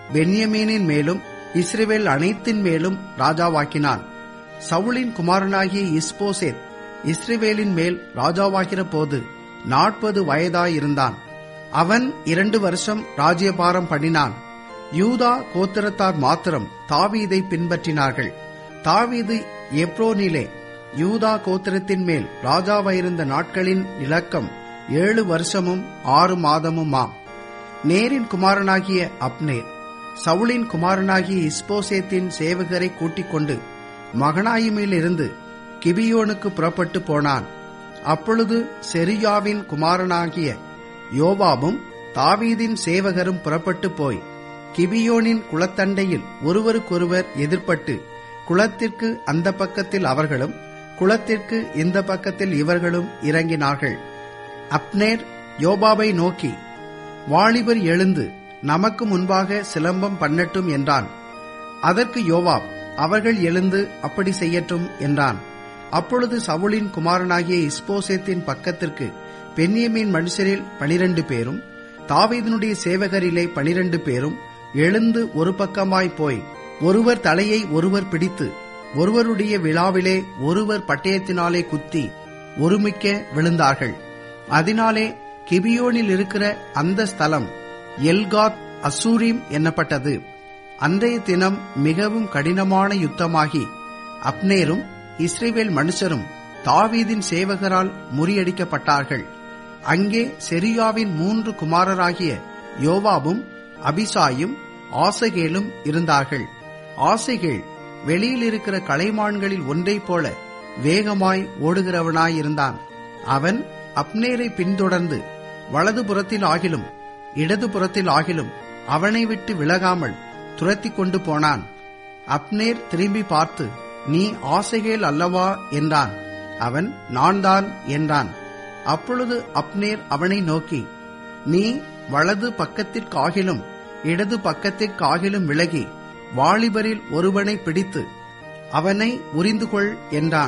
பென்யமீனின் மேலும் இஸ்ரேவேல் அனைத்தின் மேலும் ராஜாவாக்கினான் சவுலின் குமாரனாகிய இஸ்போசேத் இஸ்ரேவேலின் மேல் ராஜாவாகிற போது நாற்பது வயதாயிருந்தான் அவன் இரண்டு வருஷம் ராஜ்யபாரம் பண்ணினான் யூதா கோத்திரத்தார் மாத்திரம் தாவீதை பின்பற்றினார்கள் தாவீது எப்ரோனிலே யூதா கோத்திரத்தின் மேல் ராஜாவாயிருந்த நாட்களின் இலக்கம் ஏழு வருஷமும் ஆறு மாதமுமாம் நேரின் குமாரனாகிய அப்னேர் சவுலின் குமாரனாகிய இஸ்போசேத்தின் சேவகரை கூட்டிக் கொண்டு மகனாயிமிலிருந்து கிபியோனுக்கு புறப்பட்டு போனான் அப்பொழுது செரியாவின் குமாரனாகிய யோவாபும் தாவீதின் சேவகரும் புறப்பட்டு போய் கிபியோனின் குளத்தண்டையில் ஒருவருக்கொருவர் எதிர்ப்பட்டு குளத்திற்கு அந்த பக்கத்தில் அவர்களும் குளத்திற்கு இந்த பக்கத்தில் இவர்களும் இறங்கினார்கள் அப்னேர் யோபாபை நோக்கி வாலிபர் எழுந்து நமக்கு முன்பாக சிலம்பம் பண்ணட்டும் என்றான் அதற்கு யோவாப் அவர்கள் எழுந்து அப்படி செய்யட்டும் என்றான் அப்பொழுது சவுலின் குமாரனாகிய இஸ்போசேத்தின் பக்கத்திற்கு பென்யமின் மனுஷரில் பனிரண்டு பேரும் தாவீதனுடைய சேவகரிலே பனிரண்டு பேரும் எழுந்து ஒரு பக்கமாய் போய் ஒருவர் தலையை ஒருவர் பிடித்து ஒருவருடைய விழாவிலே ஒருவர் பட்டயத்தினாலே குத்தி ஒருமிக்க விழுந்தார்கள் அதனாலே கிபியோனில் இருக்கிற அந்த ஸ்தலம் எல்காத் அசூரிம் என்னப்பட்டது அன்றைய தினம் மிகவும் கடினமான யுத்தமாகி அப்னேரும் இஸ்ரேவேல் மனுஷரும் தாவீதின் சேவகரால் முறியடிக்கப்பட்டார்கள் அங்கே செரியாவின் மூன்று குமாரராகிய யோவாபும் அபிசாயும் ஆசகேலும் இருந்தார்கள் ஆசைகள் வெளியில் இருக்கிற கலைமான்களில் ஒன்றைப் போல வேகமாய் ஓடுகிறவனாயிருந்தான் அவன் அப்னேரை பின்தொடர்ந்து வலது புறத்தில் ஆகிலும் இடது புறத்தில் ஆகிலும் அவனை விட்டு விலகாமல் துரத்தி கொண்டு போனான் அப்னேர் திரும்பி பார்த்து நீ ஆசைகேல் அல்லவா என்றான் அவன் நான் தான் என்றான் அப்பொழுது அப்னேர் அவனை நோக்கி நீ வலது பக்கத்திற்காகிலும் இடது பக்கத்திற்காகிலும் விலகி வாலிபரில் ஒருவனை பிடித்து அவனை உரிந்து கொள் என்றான்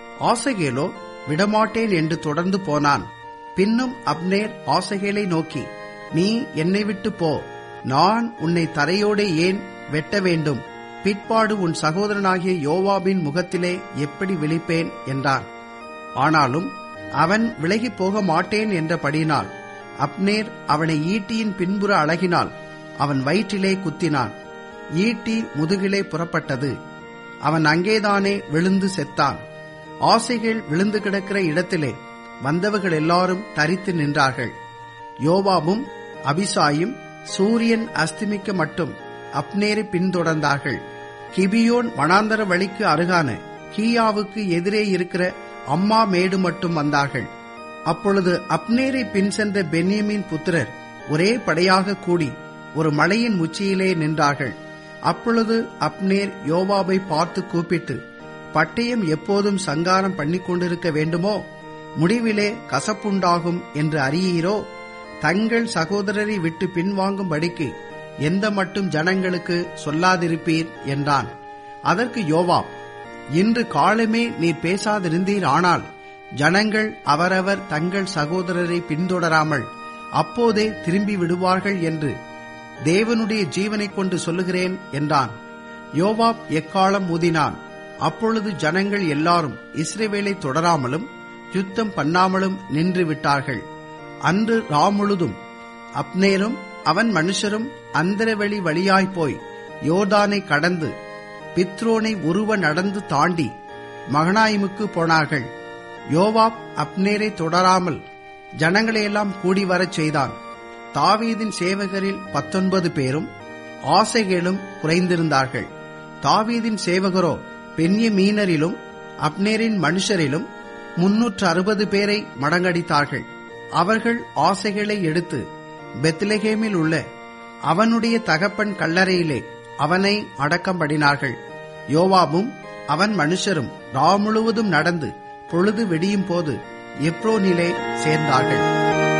ஆசகேலோ விடமாட்டேன் என்று தொடர்ந்து போனான் பின்னும் அப்னேர் ஆசகேலை நோக்கி நீ என்னை விட்டு போ நான் உன்னை தரையோடே ஏன் வெட்ட வேண்டும் பிற்பாடு உன் சகோதரனாகிய யோவாபின் முகத்திலே எப்படி விழிப்பேன் என்றான் ஆனாலும் அவன் விலகிப் போக மாட்டேன் என்றபடியினால் அப்னேர் அவனை ஈட்டியின் பின்புற அழகினால் அவன் வயிற்றிலே குத்தினான் ஈட்டி முதுகிலே புறப்பட்டது அவன் அங்கேதானே விழுந்து செத்தான் ஆசைகள் விழுந்து கிடக்கிற இடத்திலே வந்தவர்கள் எல்லாரும் தரித்து நின்றார்கள் யோவாபும் அபிசாயும் சூரியன் அஸ்தமிக்க மட்டும் அப்னேரை பின்தொடர்ந்தார்கள் கிபியோன் வனாந்தர வழிக்கு அருகான கீயாவுக்கு எதிரே இருக்கிற அம்மா மேடு மட்டும் வந்தார்கள் அப்பொழுது அப்னேரை பின் சென்ற பென்யமின் புத்திரர் ஒரே படையாக கூடி ஒரு மலையின் உச்சியிலே நின்றார்கள் அப்பொழுது அப்னேர் யோவாபை பார்த்து கூப்பிட்டு பட்டயம் எப்போதும் சங்காரம் பண்ணிக் கொண்டிருக்க வேண்டுமோ முடிவிலே கசப்புண்டாகும் என்று அறியீரோ தங்கள் சகோதரரை விட்டு பின்வாங்கும்படிக்கு எந்த மட்டும் ஜனங்களுக்கு சொல்லாதிருப்பீர் என்றான் அதற்கு யோவாப் இன்று காலமே நீர் பேசாதிருந்தீர் ஆனால் ஜனங்கள் அவரவர் தங்கள் சகோதரரை பின்தொடராமல் அப்போதே திரும்பி விடுவார்கள் என்று தேவனுடைய ஜீவனைக் கொண்டு சொல்லுகிறேன் என்றான் யோவாப் எக்காலம் ஊதினான் அப்பொழுது ஜனங்கள் எல்லாரும் இஸ்ரேவேலை தொடராமலும் யுத்தம் பண்ணாமலும் நின்று விட்டார்கள் அன்று ராமுழுதும் அப்னேரும் அவன் மனுஷரும் அந்தரவெளி வழியாய் போய் யோர்தானை கடந்து பித்ரோனை உருவ நடந்து தாண்டி மகனாயிமுக்கு போனார்கள் யோவாப் அப்னேரை தொடராமல் ஜனங்களையெல்லாம் கூடி வரச் செய்தான் தாவீதின் சேவகரில் பத்தொன்பது பேரும் ஆசைகளும் குறைந்திருந்தார்கள் தாவீதின் சேவகரோ பெண்ணிய மீனரிலும் அப்னேரின் மனுஷரிலும் முன்னூற்று அறுபது பேரை மடங்கடித்தார்கள் அவர்கள் ஆசைகளை எடுத்து பெத்லகேமில் உள்ள அவனுடைய தகப்பன் கல்லறையிலே அவனை அடக்கம் பண்ணினார்கள் யோவாபும் அவன் மனுஷரும் ரா முழுவதும் நடந்து பொழுது வெடியும் போது எப்ரோனிலே சேர்ந்தார்கள்